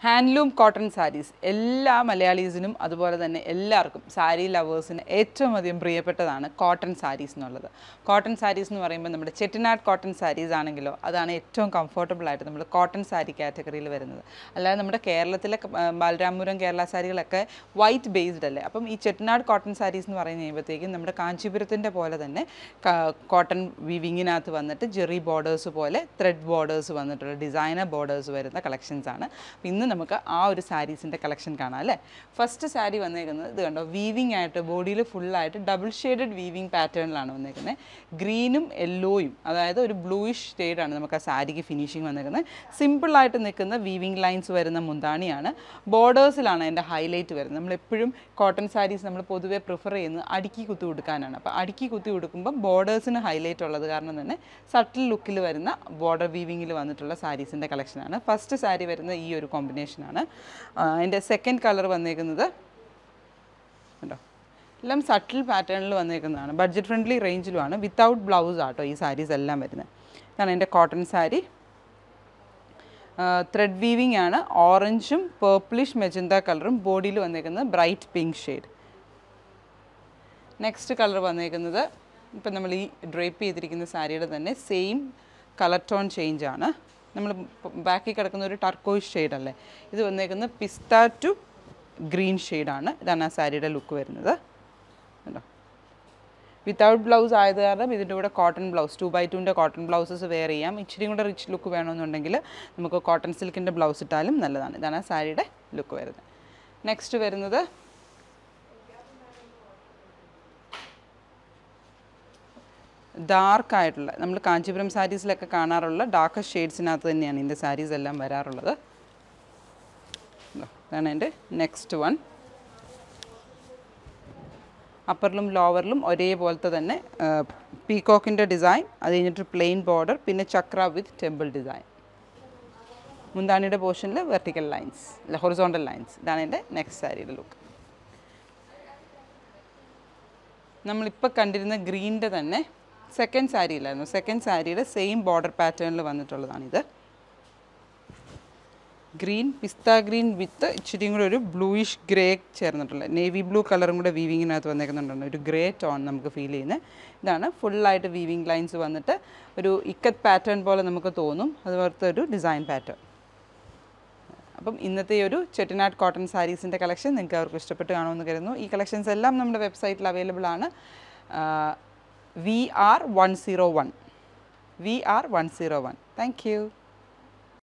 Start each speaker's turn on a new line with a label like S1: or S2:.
S1: handloom cotton saris എല്ലാ മലയാളീസിനും അതുപോലെ തന്നെ എല്ലാവർക്കും സാരി ലവേഴ്സിന് ഏറ്റവും അധികം പ്രിയപ്പെട്ടതാണ് കോട്ടൺ സാരീസ് എന്നുള്ളത് കോട്ടൺ സാരീസ് എന്ന് പറയുമ്പോൾ നമ്മുടെ ചെട്ടിനാട് കോട്ടൺ സാരീസ് ആണെങ്കിലോ അതാണ് ഏറ്റവും കംഫർട്ടബിൾ ആയിട്ട് നമ്മൾ കോട്ടൺ സാരി കാറ്റഗറിയിൽ വരുന്നത് അല്ലാതെ നമ്മുടെ കേരളത്തിലെ ക- ആ, ബാലരാമപുരം കേരള സാരികളൊക്കെ വൈറ്റ് ബേസ്ഡ് അല്ലേ അപ്പം ഈ ചെട്ടിനാട് കോട്ടൺ സാരീസ് എന്ന് പറയുന്ന കഴിയുമ്പോഴത്തേക്കും നമ്മുടെ കാഞ്ചീപുരത്തിൻ്റെ പോലെ തന്നെ കോട്ടൺ വീവിങ്ങിനകത്ത് വന്നിട്ട് ജെറി ബോർഡേഴ്സ് പോലെ ത്രെഡ് ബോർഡേഴ്സ് വന്നിട്ടുള്ള ഡിസൈനർ ബോർഡേഴ്സ് വരുന്ന കളക്ഷൻസ് ആണ് അപ്പം ഇന്ന് നമുക്ക് ആ ഒരു സാരീസിൻ്റെ കളക്ഷൻ കാണാം അല്ലേ ഫസ്റ്റ് സാരി വന്നേക്കുന്നത് ഇത് കണ്ടോ വീവിങ് ആയിട്ട് ബോഡിയിൽ ഫുള്ളായിട്ട് ഡബിൾ ഷെയ്ഡഡ് വീവിങ് പാറ്റേണിലാണ് വന്നേക്കുന്നത് ഗ്രീനും യെല്ലോയും അതായത് ഒരു ബ്ലൂയിഷ് ഷെയ്ഡാണ് നമുക്ക് ആ സാരിക്ക് ഫിനിഷിങ് വന്നേക്കുന്നത് സിമ്പിളായിട്ട് നിൽക്കുന്ന വീവിങ് ലൈൻസ് വരുന്ന മുന്താണിയാണ് ബോർഡേഴ്സിലാണ് അതിൻ്റെ ഹൈലൈറ്റ് വരുന്നത് നമ്മൾ എപ്പോഴും കോട്ടൺ സാരീസ് നമ്മൾ പൊതുവേ പ്രിഫർ ചെയ്യുന്നത് അടുക്കി കുത്തി കൊടുക്കാനാണ് അപ്പോൾ അടുക്കി കുത്തി കൊടുക്കുമ്പോൾ ബോർഡേഴ്സിന് ഹൈലൈറ്റ് ഉള്ളത് കാരണം തന്നെ സട്ടിൽ ലുക്കിൽ വരുന്ന ബോർഡർ വീവിങ്ങിൽ വന്നിട്ടുള്ള സാരീസിൻ്റെ കളക്ഷനാണ് ഫസ്റ്റ് സാരി വരുന്ന ഈ ഒരു കോമ്പിനേഷനാണ് അതിൻ്റെ സെക്കൻഡ് കളർ വന്നേക്കുന്നത് കണ്ടോ എല്ലാം സട്ടിൽ പാറ്റേണിൽ വന്നേക്കുന്നതാണ് ബഡ്ജറ്റ് ഫ്രണ്ട്ലി റേഞ്ചിലുമാണ് വിത്തൗട്ട് ബ്ലൗസ് ആട്ടോ ഈ സാരീസ് എല്ലാം വരുന്നത് ഇതാണ് എൻ്റെ കോട്ടൺ സാരി ത്രെഡ് വീവിംഗ് ആണ് ഓറഞ്ചും പേർപ്പിളിഷ് മെജന്ത കളറും ബോഡിയിൽ വന്നേക്കുന്നത് bright pink shade next colour വന്നേക്കുന്നത് ഇപ്പം നമ്മൾ ഈ ഡ്രേപ്പ് ചെയ്തിരിക്കുന്ന സാരിയുടെ തന്നെ സെയിം കളർ ടോൺ ചേഞ്ച് ആണ് നമ്മൾ ബാക്കിൽ കിടക്കുന്ന ഒരു ടർക്കോയിഷ് ഷെയ്ഡ് അല്ലേ ഇത് വന്നേക്കുന്നത് പിസ്ത ടു ഗ്രീൻ ഷെയ്ഡാണ് ഇതാണ് ആ സാരിയുടെ ലുക്ക് വരുന്നത് കണ്ടോ വിത്തൗട്ട് ബ്ലൗസ് ആയത് കാരണം ഇതിൻ്റെ കൂടെ കോട്ടൺ ബ്ലൗസ് ടു ബൈ ടുവിൻ്റെ കോട്ടൺ ബ്ലൗസസ് വെയർ ചെയ്യാം ഇച്ചിരി കൂടെ റിച്ച് ലുക്ക് വേണമെന്നുണ്ടെങ്കിൽ നമുക്ക് കോട്ടൺ സിൽക്കിൻ്റെ ബ്ലൗസ് ഇട്ടാലും നല്ലതാണ് ഇതാണ് ആ സാരിയുടെ ലുക്ക് വരുന്നത് നെക്സ്റ്റ് വരുന്നത് ഡാർക്ക് ആയിട്ടുള്ള നമ്മൾ കാഞ്ചീപുരം സാരീസിലൊക്കെ കാണാറുള്ള ഡാർക്ക് ഷെയ്ഡ്സിനകത്ത് തന്നെയാണ് ഇതിൻ്റെ സാരീസ് എല്ലാം വരാറുള്ളത് ഇതാ, ഇതാണ് എൻ്റെ നെക്സ്റ്റ് വൺ അപ്പറിലും ലോവറിലും ഒരേപോലത്തെ തന്നെ പീകോക്കിൻ്റെ ഡിസൈൻ അത് കഴിഞ്ഞിട്ട് പ്ലെയിൻ ബോർഡർ പിന്നെ ചക്ര വിത്ത് ടെമ്പിൾ ഡിസൈൻ മുന്താണിയുടെ പോർഷനിൽ വെർട്ടിക്കൽ ലൈൻസ് അല്ല ഹൊറിസോണ്ടൽ ലൈൻസ് ഇതാണ് എൻ്റെ നെക്സ്റ്റ് സാരിയുടെ ലുക്ക് നമ്മളിപ്പോൾ കണ്ടിരുന്ന ഗ്രീനിൻ്റെ തന്നെ സെക്കൻഡ് സാരിയിലായിരുന്നു സെക്കൻഡ് സാരിയുടെ സെയിം ബോർഡർ പാറ്റേണിൽ വന്നിട്ടുള്ളതാണിത് ഗ്രീൻ പിസ്ത ഗ്രീൻ വിത്ത് ഇച്ചിരിയും കൂടെ ഒരു ബ്ലൂയിഷ് ഗ്രേ ചേർന്നിട്ടുള്ള നേവി ബ്ലൂ കളറും കൂടെ വീവിങ്ങിനകത്ത് വന്നേക്കുന്നുണ്ട് ഒരു ഗ്രേ ടോൺ നമുക്ക് ഫീൽ ചെയ്യുന്നത് ഇതാണ് ഫുള്ളായിട്ട് വീവിങ് ലൈൻസ് വന്നിട്ട് ഒരു ഇക്കത്ത് പാറ്റേൺ പോലെ നമുക്ക് തോന്നും അതുപോലത്തെ ഒരു ഡിസൈൻ പാറ്റേൺ അപ്പം ഇന്നത്തെ ഈ ഒരു ചെട്ടിനാട് കോട്ടൺ സാരീസിൻ്റെ കളക്ഷൻ നിങ്ങൾക്ക് അവർക്ക് ഇഷ്ടപ്പെട്ട് കാണുമെന്ന് കരുതുന്നു ഈ കളക്ഷൻസ് എല്ലാം നമ്മുടെ വെബ്സൈറ്റിൽ അവൈലബിൾ ആണ് V R one zero one V R one zero one thank U